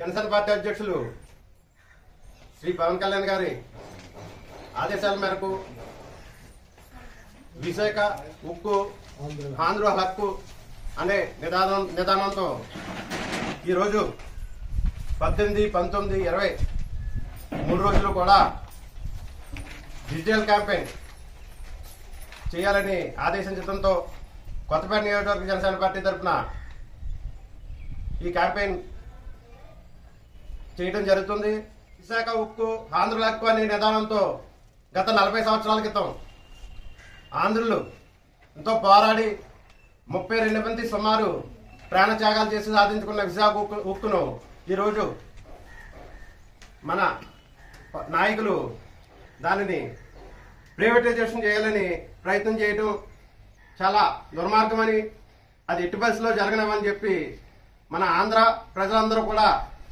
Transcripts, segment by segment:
Janasena party అధ్యక్షులు శ్రీ పవన్ కళ్యాణ్ గారి ఆదేశాల మేరకు విశాఖ ఉక్కు ఆంధ్ర హక్కు అనే నిదానం నిదానంతో ఈరోజు పద్దెనిమిది పంతొమ్మిది ఇరవై మూడు రోజులు కూడా డిజిటల్ క్యాంపెయిన్ చేయాలని ఆదేశించడంతో కొత్తపేట నియోజకవర్గ జనసేన పార్టీ తరఫున ఈ క్యాంపెయిన్ చేయడం జరుగుతుంది విశాఖ ఉక్కు ఆంధ్రుల హక్కు అనే నిదానంతో గత నలభై సంవత్సరాల క్రితం ఆంధ్రులు ఎంతో పోరాడి ముప్పై రెండు మంది సుమారు ప్రాణత్యాగాలు చేసి సాధించుకున్న విశాఖ ఉక్కు ఉక్కును ఈరోజు మన నాయకులు దానిని ప్రైవేటైజేషన్ చేయాలని ప్రయత్నం చేయడం చాలా దుర్మార్గమని అది ఎట్టి పరిస్థితిలో జరగనమని చెప్పి మన ఆంధ్ర ప్రజలందరూ కూడా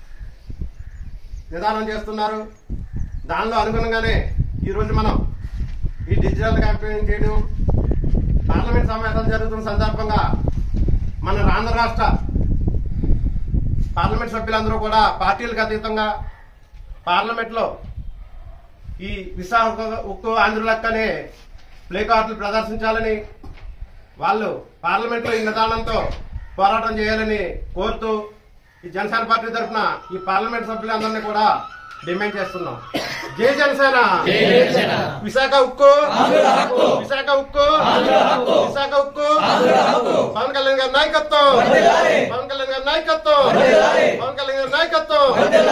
నిదానం చేస్తున్నారు దానిలో అనుగుణంగానే ఈరోజు మనం ఈ డిజిటల్ క్యాంపెయిన్ చేయడం పార్లమెంట్ సమావేశాలు జరుగుతున్న సందర్భంగా మన ఆంధ్ర రాష్ట్ర పార్లమెంట్ సభ్యులందరూ కూడా పార్టీలకు అతీతంగా పార్లమెంట్లో ఈ విశాఖ ఉక్కు ఆంధ్రులక్ అనే ప్లే కార్డులు ప్రదర్శించాలని వాళ్ళు పార్లమెంట్లో ఈ నిదానంతో పోరాటం చేయాలని కోరుతూ ఈ జనసేన పార్టీ తరఫున ఈ పార్లమెంట్ సభ్యులందరినీ కూడా డిమాండ్ చేస్తున్నాం జై జనసేన విశాఖ ఉక్కు విశాఖ ఉక్కు విశాఖ ఉక్కు పవన్ కళ్యాణ్ గారి నాయకత్వం పవన్ కళ్యాణ్ గారి నాయకత్వం పవన్ కళ్యాణ్ గారి నాయకత్వం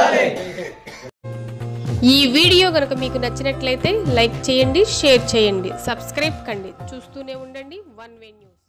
ఈ వీడియో కనుక మీకు నచ్చినట్లయితే లైక్ చేయండి షేర్ చేయండి సబ్స్క్రైబ్ కండి చూస్తూనే ఉండండి వన్ వే న్యూస్